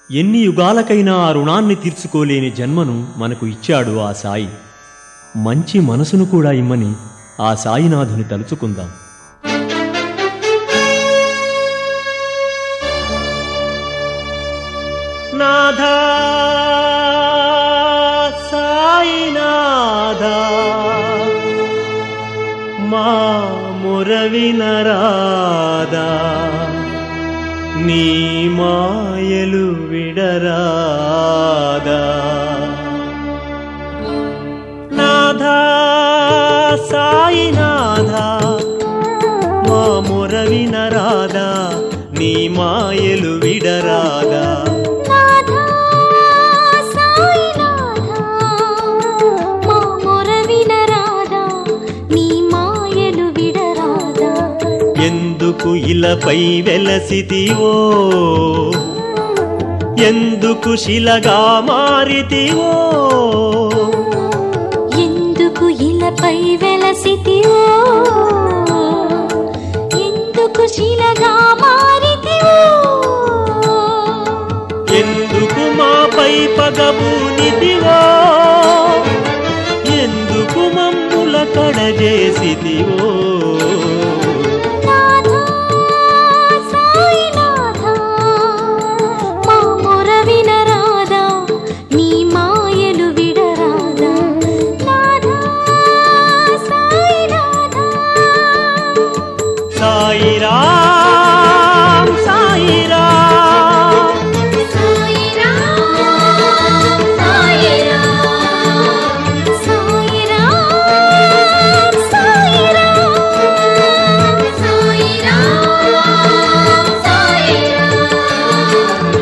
ఎన్ని యుగాలకైనా ఆ రుణాన్ని తీర్చుకోలేని జన్మను మనకు ఇచ్చాడు ఆ సాయి మంచి మనసును కూడా ఇమ్మని ఆ సాయినాథుని తలుచుకుందాం నాథా సాయినాథా మా మురవినరాదా నీ మాయలు విడరాదా నాథా సాయినాథా మా మురవినరాదా నీ మాయలు విడరాదా నాథా సాయినాథా మా మొర వినరాదా నీ మాయలు విడరాదా ఎందుకు ఇలపై వెలసితివో ఎందుకు శిలగా మారితివో ఎందుకు ఇలపై వెలసితివో ఎందుకు శిలగా మారితివో ఎందుకు మాపై పగబూనితివో ఎందుకు మమ్ముల కడజేసితివో నాథా సాయినాథా మా మొర వినరాదా నీ మాయలు విడరాదా నాథా సాయినాథా సాయిరామ్ సాయిరామ్ సాయిరామ్ సాయిరామ్ సాయిరామ్ సాయిరామ్ సాయిరామ్ సాయిరామ్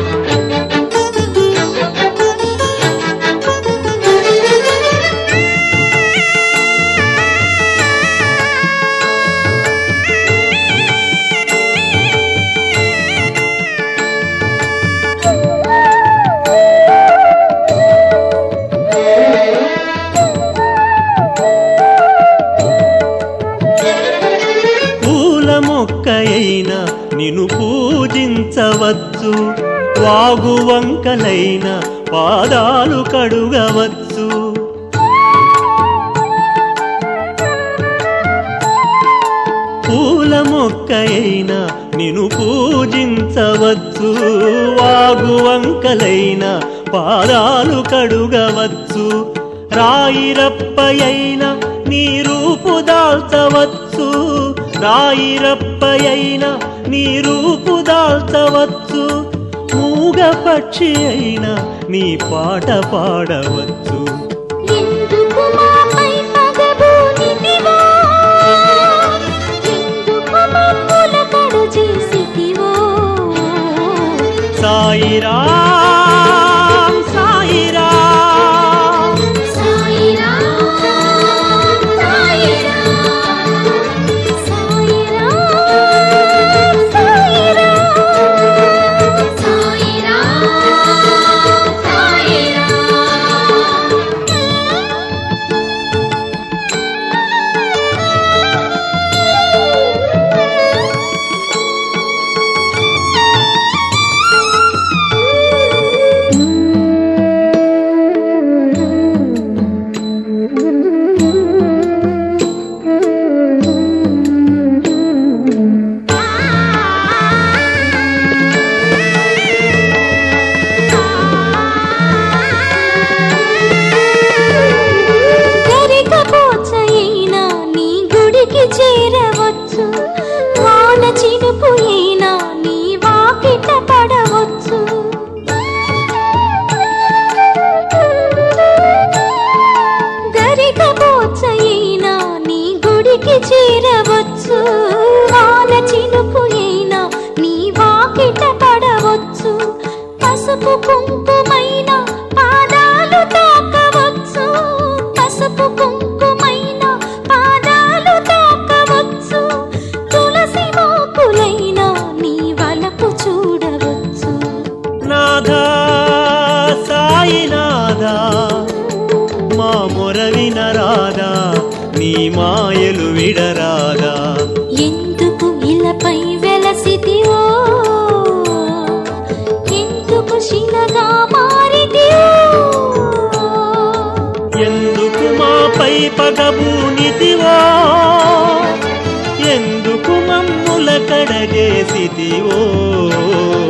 పూల మొక్క అయినా నిన్ను పూజించవచ్చు వాగు వంకలైన పాదాలు కడుగవచ్చు పూల మొక్క అయినా నిన్ను పూజించవచ్చు వాగు వంకలైన పాదాలు కడుగవచ్చు రాయిరప్పయైన నీ రూపు దాల్చవచ్చు రాయిరప్పయైన నీ రూపు దాల్చవచ్చు మూగ పక్షి అయినా నీ పాట పాడవచ్చు ఎందుకు మాపై పగబూనితివో ఎందుకు మమ్ముల కడు చేసితివో సాయిరామ్ సాయిరామ్ సాయిరామ్ సాయిరామ్ సాయిరామ్ సాయిరామ్ సాయిరామ్ సాయిరామ్ గరికపోచైనా నీ గుడికి చేరవచ్చు వాన చినుకు అయినా నీ వాకిట పడవచ్చు గరికపోచైనా నీ గుడికి చేరవచ్చు వాన చినుకు అయినా నీ వాకిట పడవచ్చు పసుపు కుంకుమైన పాదాలు తాకవచ్చు పసుపు కుంకుమైన పాదాలు తాకవచ్చు తులసి మోకులైన నీ వలపు చూడవచ్చు నాథా సాయినాథా మా మొరవినరాదా నీ మాయలు విడరాదా ఎందుకు ఇలపై వెలసితివో ఎందుకు శిల పగబూనితివో ఎందుకు మమ్ముల కడగేసితివో